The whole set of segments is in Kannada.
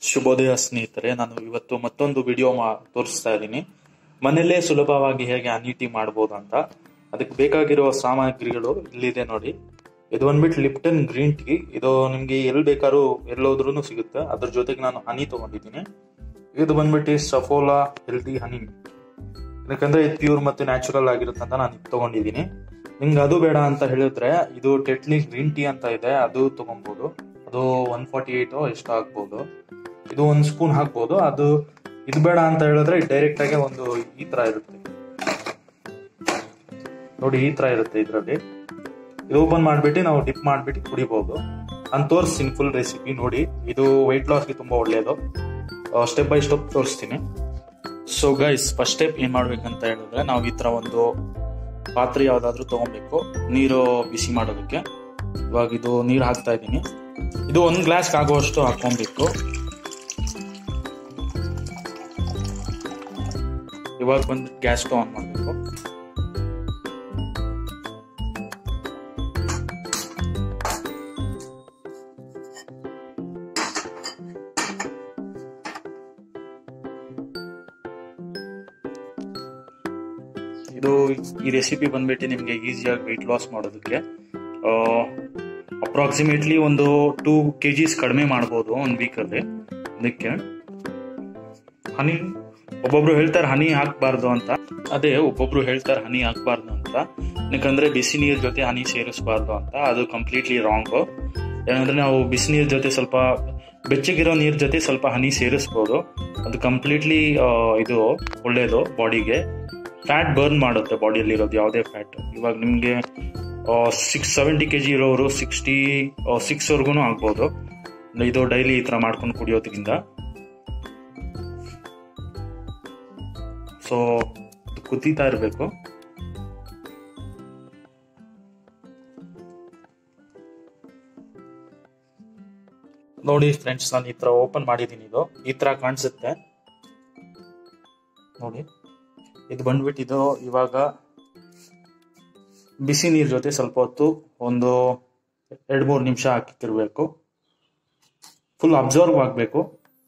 ಶುಭೋದಯ ಸ್ನೇಹಿತರೆ ನಾನು ಇವತ್ತು ಮತ್ತೊಂದು ವಿಡಿಯೋ ಮಾ ತೋರಿಸ್ತಾ ಇದ್ದೀನಿ ಮನೆಯಲ್ಲೇ ಸುಲಭವಾಗಿ ಹೇಗೆ ಹನಿ ಟೀ ಮಾಡ್ಬೋದು ಅಂತ ಅದಕ್ಕೆ ಬೇಕಾಗಿರೋ ಸಾಮಗ್ರಿಗಳು ಇಲ್ಲಿದೆ ನೋಡಿ ಇದು ಬಂದ್ಬಿಟ್ಟು ಲಿಪ್ಟನ್ ಗ್ರೀನ್ ಟೀ ಇದು ನಿಮಗೆ ಎಲ್ಲಿ ಬೇಕಾದ್ರೂ ಎಲ್ಲೋದ್ರೂ ಸಿಗುತ್ತೆ ಅದ್ರ ಜೊತೆಗೆ ನಾನು ಹನಿ ತಗೊಂಡಿದ್ದೀನಿ ಇದು ಬಂದ್ಬಿಟ್ಟು ಸಫೋಲಾ ಹೆಲ್ತಿ ಹನಿ ಯಾಕಂದ್ರೆ ಇದು ಪ್ಯೂರ್ ಮತ್ತೆ ನ್ಯಾಚುರಲ್ ಆಗಿರುತ್ತೆ ಅಂತ ನಾನು ಇದು ತಗೊಂಡಿದ್ದೀನಿ ನಿಮ್ಗೆ ಅದು ಬೇಡ ಅಂತ ಹೇಳಿದ್ರೆ ಇದು ಟೆಟ್ಲಿ ಗ್ರೀನ್ ಟೀ ಅಂತ ಇದೆ ಅದು ತಗೊಬೋದು ಅದು ಒನ್ ಫಾರ್ಟಿ ಏಟ್ ಎಷ್ಟು ಹಾಕ್ಬೋದು ಇದು ಒಂದು ಸ್ಪೂನ್ ಹಾಕ್ಬೋದು ಅದು ಇದು ಬೇಡ ಅಂತ ಹೇಳಿದ್ರೆ ಡೈರೆಕ್ಟ್ ಆಗಿ ಒಂದು ಈ ತರ ಇರುತ್ತೆ ನೋಡಿ ಈ ತರ ಇರುತ್ತೆ ಇದರಲ್ಲಿ ಇದು ಓಪನ್ ಮಾಡ್ಬಿಟ್ಟು ನಾವು ಡಿಪ್ ಮಾಡ್ಬಿಟ್ಟು ಕುಡಿಬಹುದು ನಾನು ತೋರಿಸ್ತೀನಿ ಫುಲ್ ರೆಸಿಪಿ ನೋಡಿ ಇದು ವೆಯ್ಟ್ ಲಾಸ್ಗೆ ತುಂಬಾ ಒಳ್ಳೆಯದು ಸ್ಟೆಪ್ ಬೈ ಸ್ಟೆಪ್ ತೋರಿಸ್ತೀನಿ ಸೊ ಗೈಸ್ ಫಸ್ಟ್ ಸ್ಟೆಪ್ ಏನ್ ಮಾಡ್ಬೇಕಂತ ಹೇಳಿದ್ರೆ ನಾವು ಈ ತರ ಒಂದು ಪಾತ್ರೆ ಯಾವ್ದಾದ್ರು ತಗೊಬೇಕು ನೀರು ಬಿಸಿ ಮಾಡೋದಕ್ಕೆ ಇವಾಗ ಇದು ನೀರು ಹಾಕ್ತಾ ಇದ್ದೀನಿ ಇದು ಒಂದ್ ಗ್ಲಾಸ್ ಆಗುವಷ್ಟು ಹಾಕೊಬೇಕು ಇವಾಗ ಬಂದು ಗ್ಯಾಸ್ ಆನ್ ಮಾಡಬೇಕು ಇದು ಈ ರೆಸಿಪಿ ಬಂದ್ಬಿಟ್ಟು ನಿಮಗೆ ಈಸಿಯಾಗಿ ವೆಯ್ಟ್ ಲಾಸ್ ಮಾಡೋದಕ್ಕೆ ಅಪ್ರಾಕ್ಸಿಮೇಟ್ಲಿ ಒಂದು ಟೂ ಕೆ ಜಿಸ್ ಕಡಿಮೆ ಮಾಡ್ಬೋದು ಒಂದು ವೀಕಲ್ಲಿ ಅದಕ್ಕೆ ಹನಿ ಒಬ್ಬೊಬ್ರು ಹೇಳ್ತಾರೆ ಹನಿ ಹಾಕ್ಬಾರ್ದು ಅಂತ ಅದೇ ಒಬ್ಬೊಬ್ರು ಹೇಳ್ತಾರೆ ಹನಿ ಹಾಕ್ಬಾರ್ದು ಅಂತ ಯಾಕಂದ್ರೆ ಬಿಸಿ ನೀರ್ ಜೊತೆ ಹನಿ ಸೇರಿಸಬಾರ್ದು ಅಂತ ಅದು ಕಂಪ್ಲೀಟ್ಲಿ ರಾಂಗ್ ಏನಂದ್ರೆ ನಾವು ಬಿಸಿ ನೀರ್ ಜೊತೆ ಸ್ವಲ್ಪ ಬೆಚ್ಚಗಿರೋ ನೀರ್ ಜೊತೆ ಸ್ವಲ್ಪ ಹನಿ ಸೇರಿಸ್ಬೋದು ಅದು ಕಂಪ್ಲೀಟ್ಲಿ ಇದು ಒಳ್ಳೇದು ಬಾಡಿಗೆ ಫ್ಯಾಟ್ ಬರ್ನ್ ಮಾಡುತ್ತೆ ಬಾಡಿಯಲ್ಲಿ ಇರೋದು ಯಾವುದೇ ಫ್ಯಾಟ್ ಇವಾಗ ನಿಮಗೆ ಸಿಕ್ಸ್ ಸೆವೆಂಟಿ ಕೆ ಜಿ ಇರೋರು ಸಿಕ್ಸ್ಟಿ ಸಿಕ್ಸ್ವರೆಗೂ ಆಗ್ಬೋದು ಇದು ಡೈಲಿ ಈ ಥರ ಮಾಡ್ಕೊಂಡು ಕುಡಿಯೋದ್ರಿಂದ ಸೊ ಕುದೀತಾ ಇರಬೇಕು ನೋಡಿ ಫ್ರೆಂಡ್ಸ್ ನಾನು ಈ ತರ ಓಪನ್ ಮಾಡಿದ್ದೀನಿ ಇದು ಈ ತರ ಕಾಣಿಸುತ್ತೆ ನೋಡಿ ಇದು ಬಂದ್ಬಿಟ್ಟು ಇದು ಇವಾಗ ಬಿಸಿ ನೀರ್ ಜೊತೆ ಸ್ವಲ್ಪ ಹೊತ್ತು ಒಂದು ಎರಡು ಮೂರು ನಿಮಿಷ ಹಾಕಿತಿರ್ಬೇಕು ಫುಲ್ ಅಬ್ಸರ್ವ್ ಆಗಬೇಕು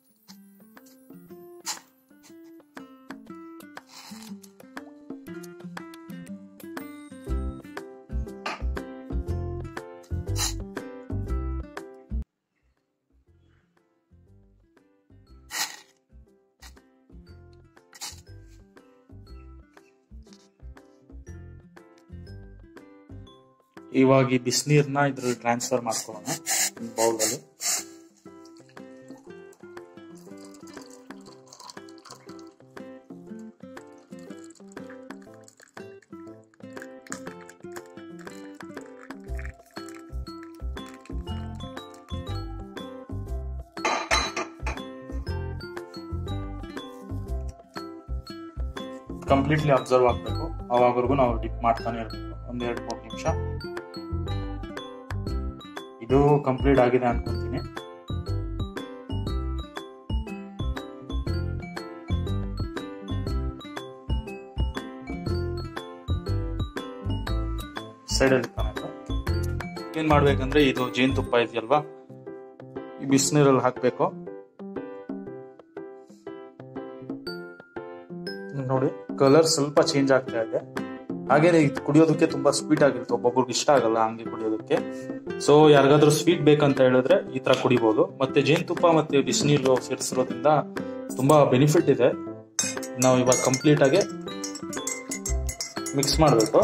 ಇವಾಗ ಈ ಬಿಸಿನೀರ್ನ ಇದ್ರಲ್ಲಿ ಟ್ರಾನ್ಸ್ಫರ್ ಮಾಡ್ಕೊಳ್ಳೋಣ ಬೌಲಲ್ಲಿ ಕಂಪ್ಲೀಟ್ಲಿ ಅಬ್ಸರ್ವ್ ಆಗಬೇಕು ಅವಾಗವರೆಗೂ ನಾವು ಡಿಪ್ ಮಾಡ್ತಾನೆ ಇರಬೇಕು ಒಂದ್ ಎರಡು ಮೂರು ನಿಮಿಷ ಇದು ಕಂಪ್ಲೀಟ್ ಆಗಿದೆ ಅನ್ಕೊಂತೀನಿ ಸೈಡಲ್ಲಿ ಏನ್ ಮಾಡ್ಬೇಕಂದ್ರೆ ಇದು ಜೇನುತುಪ್ಪ ಇದೆಯಲ್ವಾ ಈ ಬಿಸಿನೀರಲ್ಲಿ ಹಾಕ್ಬೇಕು ನೋಡಿ ಕಲರ್ ಸ್ವಲ್ಪ ಚೇಂಜ್ ಆಗ್ತಾ ಇದೆ ಹಾಗೇನೆ ಇದು ಕುಡಿಯೋದಕ್ಕೆ ತುಂಬಾ ಸ್ವೀಟ್ ಆಗಿರುತ್ತೆ ಒಬ್ಬೊಬ್ರಿಗೆ ಇಷ್ಟ ಆಗಲ್ಲ ಹಂಗೆ ಕುಡಿಯೋದಕ್ಕೆ ಸೊ ಯಾರಿಗಾದ್ರೂ ಸ್ವೀಟ್ ಬೇಕಂತ ಹೇಳಿದ್ರೆ ಈ ತರ ಕುಡಿಬಹುದು ಮತ್ತೆ ಜೇನುತುಪ್ಪ ಮತ್ತೆ ಬಿಸಿನೀರು ಸೇರಿಸಿರೋದ್ರಿಂದ ತುಂಬಾ ಬೆನಿಫಿಟ್ ಇದೆ ನಾವು ಇವಾಗ ಕಂಪ್ಲೀಟ್ ಆಗಿ ಮಿಕ್ಸ್ ಮಾಡಬೇಕು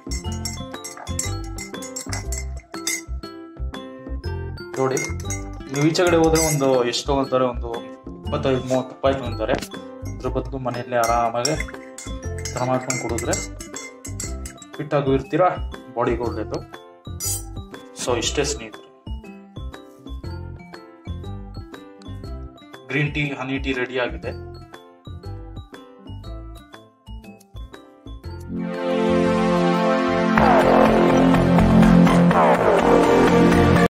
ನೋಡಿ ನೀವು ಈಚೆ ಕಡೆ ಹೋದ್ರೆ ಒಂದು ಎಷ್ಟು ತಗೊಂತಾರೆ ಒಂದು ಇಪ್ಪತ್ತೈದು ಮೂವತ್ತು ರೂಪಾಯಿ ತಗೊಂತಾರೆ ಅದ್ರ ಬದಲು ಮನೆಯಲ್ಲೇ ಆರಾಮಾಗಿ ಥರ ಮಾಡ್ಕೊಂಡು ಕುಡಿದ್ರೆ ಫಿಟ್ ಆಗು ಇರ್ತೀರಾ ಬಾಡಿಗೆ ಒಳ್ಳೇದು ಸೊ ಇಷ್ಟೇ ಸ್ನೇಹಿತರೆ green tea honey tea ready ಆಗಿದೆ